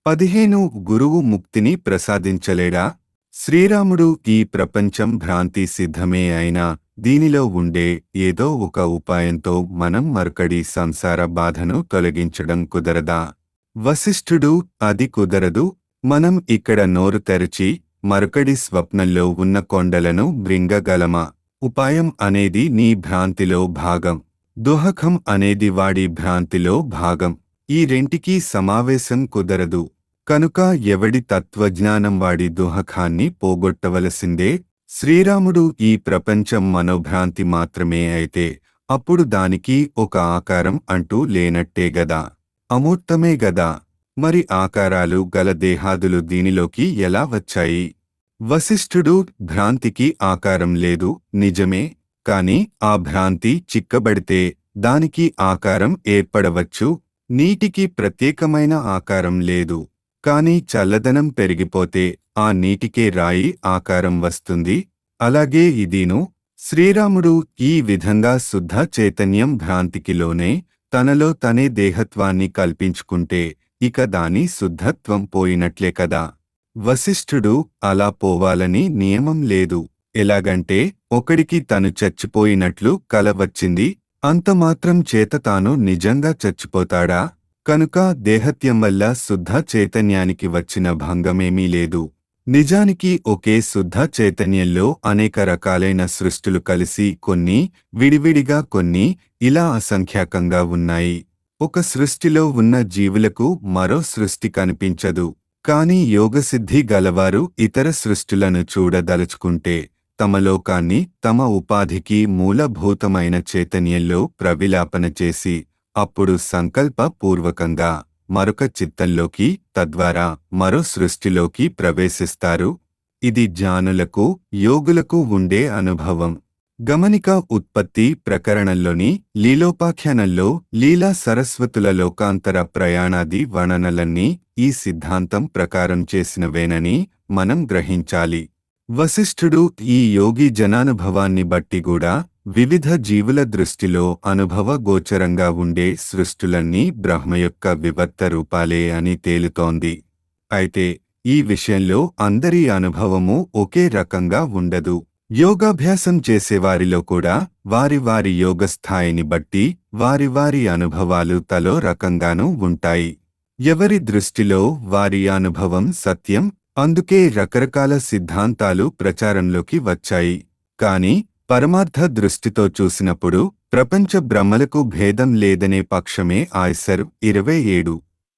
పదిహేను గురువు ముక్తిని ప్రసాదించలేడా శ్రీరాముడు ఈ ప్రపంచం భ్రాంతి సిద్ధమే అయినా దీనిలో ఉండే ఏదో ఒక ఉపాయంతో మనం మరొకడి సంసార బాధను తొలగించడం కుదరదా వశిష్ఠుడు అది కుదరదు మనం ఇక్కడ నోరు తెరచి మరొకడి స్వప్నంలో ఉన్న కొండలను మృంగగలమా ఉపాయం అనేది నీ భ్రాంతిలో భాగం దుహకం అనేది వాడి భ్రాంతిలో భాగం ఈ రెంటికీ సమావేశం కుదరదు కనుక ఎవడి తత్వజ్ఞానం వాడి దుహకాన్ని పోగొట్టవలసిందే శ్రీరాముడు ఈ ప్రపంచం మనోభ్రాంతి మాత్రమే అయితే అప్పుడు దానికి ఒక ఆకారం అంటూ లేనట్టే గదా అమూర్తమే గదా మరి ఆకారాలు గల దేహాదులు దీనిలోకి ఎలా వచ్చాయి వశిష్ఠుడు భ్రాంతికి ఆకారం లేదు నిజమే కాని ఆ భ్రాంతి చిక్కబడితే దానికి ఆకారం ఏర్పడవచ్చు నీటికి ప్రత్యేకమైన ఆకారం లేదు కాని చల్లదనం పెరిగిపోతే ఆ నీటికే రాయి ఆకారం వస్తుంది అలాగే ఇదీను శ్రీరాముడు ఈ విధంగా శుద్ధ చైతన్యం భ్రాంతికి లోనే తనలో తనే దేహత్వాన్ని కల్పించుకుంటే ఇక దాని శుద్ధత్వం పోయినట్లే కదా వశిష్ఠుడు అలా పోవాలని నియమం లేదు ఎలాగంటే ఒకడికి తను చచ్చిపోయినట్లు కల వచ్చింది అంతమాత్రం చేత తాను నిజంగా చచ్చిపోతాడా కనుక దేహత్యం వల్ల శుద్ధ చైతన్యానికి వచ్చిన భంగమేమీ లేదు నిజానికి ఒకే శుద్ధ చైతన్యంలో అనేక రకాలైన సృష్టులు కలిసి కొన్ని విడివిడిగా కొన్ని ఇలా అసంఖ్యాకంగా ఉన్నాయి ఒక సృష్టిలో ఉన్న జీవులకు మరో సృష్టి కనిపించదు కాని యోగసిద్ధి గలవారు ఇతర సృష్టులను చూడదలుచుకుంటే తమ లోకాన్ని తమ ఉపాధికి మూలభూతమైన చైతన్యంలో ప్రవిలాపన చేసి అప్పుడు సంకల్ప పూర్వకంగా మరొక చిత్తంలోకి తద్వారా మరో సృష్టిలోకి ప్రవేశిస్తారు ఇది జ్ఞానులకు యోగులకు ఉండే అనుభవం గమనిక ఉత్పత్తి ప్రకరణంలోని లీలోపాఖ్యానంలో లీలా సరస్వతుల లోకాంతర ప్రయాణాది వర్ణనలన్నీ ఈ సిద్ధాంతం ప్రకారం చేసినవేనని మనం గ్రహించాలి వశిష్ఠుడు ఈ యోగి జనానుభవాన్ని బట్టి కూడా వివిధ జీవుల దృష్టిలో అనుభవ గోచరంగా ఉండే సృష్టులన్నీ బ్రహ్మ యొక్క వివర్త రూపాలే అని తేలుతోంది అయితే ఈ విషయంలో అందరి అనుభవము ఒకే రకంగా ఉండదు యోగాభ్యాసం చేసేవారిలో కూడా వారి వారి యోగ స్థాయిని బట్టి వారి వారి అనుభవాలు తలో రకంగానూ ఉంటాయి ఎవరి దృష్టిలో వారి అనుభవం సత్యం అందుకే రకరకాల సిద్ధాంతాలు ప్రచారంలోకి వచ్చాయి కాని పరమార్థ దృష్టితో చూసినప్పుడు ప్రపంచ బ్రహ్మలకు భేదం లేదనే పక్షమే ఆయ్సరు ఇరవై ఏడు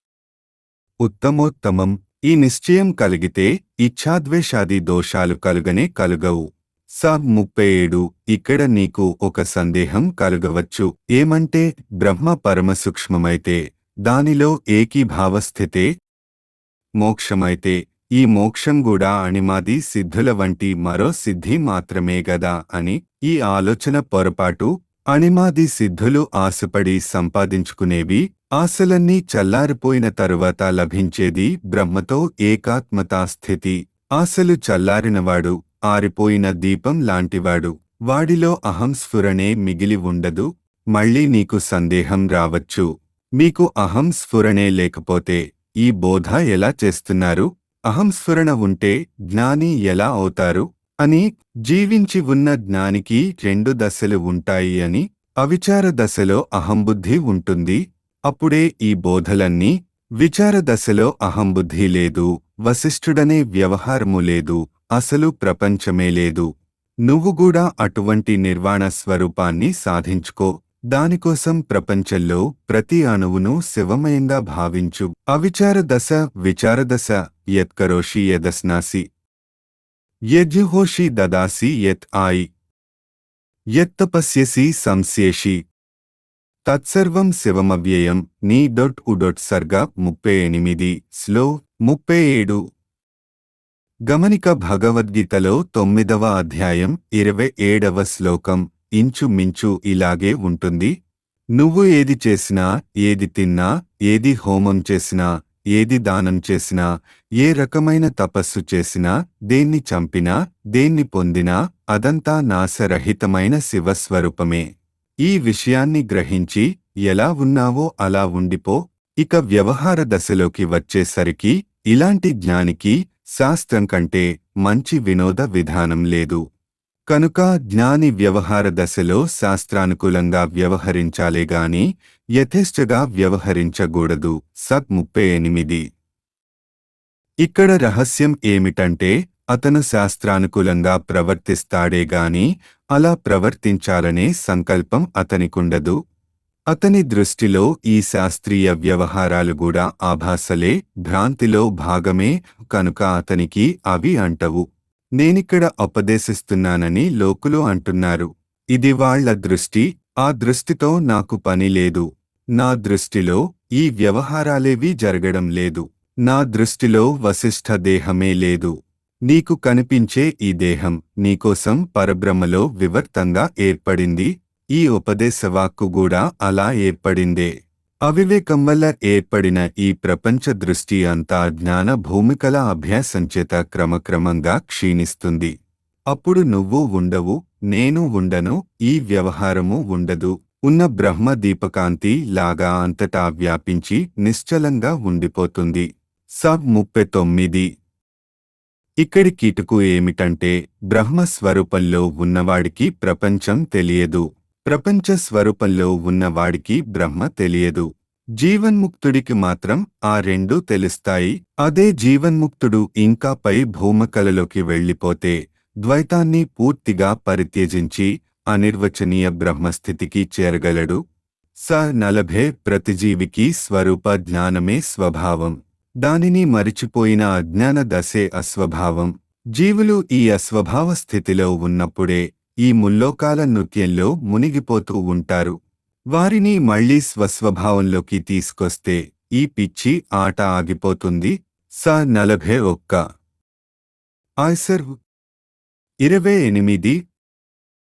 ఉత్తమోత్తమం ఈ నిశ్చయం కలిగితే ఇచ్ఛాద్వేషాది దోషాలు కలుగనే కలుగవు స ముప్పై ఏడు ఇక్కడ నీకు ఒక సందేహం కలుగవచ్చు ఏమంటే బ్రహ్మ పరమసూక్ష్మమైతే దానిలో ఏకీభావస్థితే మోక్షమైతే ఈ మోక్షం కూడా అణిమాది సిద్ధుల వంటి మరో సిద్ధి మాత్రమే గదా అని ఈ ఆలోచన పొరపాటు అణిమాది సిద్ధులు ఆశపడి సంపాదించుకునేవి ఆశలన్నీ చల్లారిపోయిన తరువాత లభించేది బ్రహ్మతో ఏకాత్మతా స్థితి ఆశలు చల్లారినవాడు ఆరిపోయిన దీపం లాంటివాడు వాడిలో అహం స్ఫురణే మిగిలి ఉండదు మళ్ళీ నీకు సందేహం రావచ్చు మీకు అహం స్ఫురణే లేకపోతే ఈ బోధ ఎలా చేస్తున్నారు అహంస్ఫురణ ఉంటే జ్ఞాని ఎలా అవుతారు అని జీవించి ఉన్న జ్ఞానికి రెండు దశలు ఉంటాయి అని అవిచార దశలో అహంబుద్ధి ఉంటుంది అప్పుడే ఈ బోధలన్నీ విచార దశలో అహంబుద్ధి లేదు వశిష్ఠుడనే వ్యవహారము లేదు అసలు ప్రపంచమే లేదు నువ్వు కూడా అటువంటి నిర్వాణ స్వరూపాన్ని సాధించుకో దానికోసం ప్రపంచంలో ప్రతి అణువును శివమయంగా భావించు అవిచార దశ విచార దశ యత్కరోషి యదస్నాసి యజ్జుహోషి దదాసి యత్ ఆయి యత్తపస్యసి సంశేషి తత్సర్వం శివమవ్యయం నీ డొట్ ఉడొట్ సర్గ ముప్పై ఎనిమిది స్లో ముప్పై ఏడు గమనిక భగవద్గీతలో తొమ్మిదవ అధ్యాయం ఇరవై ఏడవ శ్లోకం ఇంచుమించు ఇలాగే ఉంటుంది నువ్వు ఏది చేసినా ఏది తిన్నా ఏది హోమం చేసినా ఏది దానం చేసినా ఏ రకమైన తపస్సు చేసినా దేన్ని చంపినా దేన్ని పొందినా అదంతా నాశరహితమైన శివస్వరూపమే ఈ విషయాన్ని గ్రహించి ఎలా ఉన్నావో అలా ఉండిపో ఇక వ్యవహార దశలోకి వచ్చేసరికి ఇలాంటి జ్ఞానికి శాస్త్రం కంటే మంచి వినోద విధానం లేదు కనుక జ్ఞాని వ్యవహార దశలో శాస్త్రానుకూలంగా వ్యవహరించాలే గాని యథేచ్ఛగా వ్యవహరించకూడదు సత్ ముప్పై ఎనిమిది ఇక్కడ రహస్యం ఏమిటంటే అతను శాస్త్రానుకూలంగా ప్రవర్తిస్తాడే గాని అలా ప్రవర్తించాలనే సంకల్పం అతనికుండదు అతని దృష్టిలో ఈ శాస్త్రీయ వ్యవహారాలు కూడా ఆభాసలే భ్రాంతిలో భాగమే కనుక అతనికి అవి అంటవు నేనిక్కడ ఉపదేశిస్తున్నానని లోకులు అంటున్నారు ఇది వాళ్ళ దృష్టి ఆ దృష్టితో నాకు పని లేదు నా దృష్టిలో ఈ వ్యవహారాలేవీ జరగడం లేదు నా దృష్టిలో వశిష్ఠ దేహమే లేదు నీకు కనిపించే ఈ దేహం నీకోసం పరబ్రహ్మలో వివర్తంగా ఏర్పడింది ఈ ఉపదేశవాక్కు కూడా అలా ఏర్పడిందే అవివేకం వల్ల ఏర్పడిన ఈ ప్రపంచ దృష్టి అంతా జ్ఞాన భూమికల అభ్యాసం చేత క్రమక్రమంగా క్షీణిస్తుంది అప్పుడు నువ్వు ఉండవు నేను ఉండను ఈ వ్యవహారము ఉండదు ఉన్న బ్రహ్మ దీపకాంతి లాగా అంతటా వ్యాపించి నిశ్చలంగా ఉండిపోతుంది సబ్ ముప్పై తొమ్మిది ఇక్కడి కీటుకు ఏమిటంటే బ్రహ్మ స్వరూపంలో ఉన్నవాడికి ప్రపంచం తెలియదు ప్రపంచ స్వరూపంలో ఉన్నవాడికి బ్రహ్మ తెలియదు జీవన్ముక్తుడికి మాత్రం ఆ రెండూ తెలుస్తాయి అదే జీవన్ముక్తుడు ఇంకా పై భూమకలలోకి వెళ్ళిపోతే ద్వైతాన్ని పూర్తిగా పరిత్యజించి అనిర్వచనీయ బ్రహ్మస్థితికి చేరగలడు స నలభే ప్రతిజీవికి స్వరూప జ్ఞానమే స్వభావం దానిని మరిచిపోయిన అజ్ఞాన దశే అస్వభావం జీవులు ఈ అస్వభావ స్థితిలో ఉన్నప్పుడే ఈ ముల్లోకాల నృత్యంలో మునిగిపోతూ ఉంటారు వారిని మళ్లీ స్వస్వభావంలోకి తీసుకొస్తే ఈ పిచ్చి ఆట ఆగిపోతుంది స నలభై ఒక్క ఆయ్సర్ ఇరవై ఎనిమిది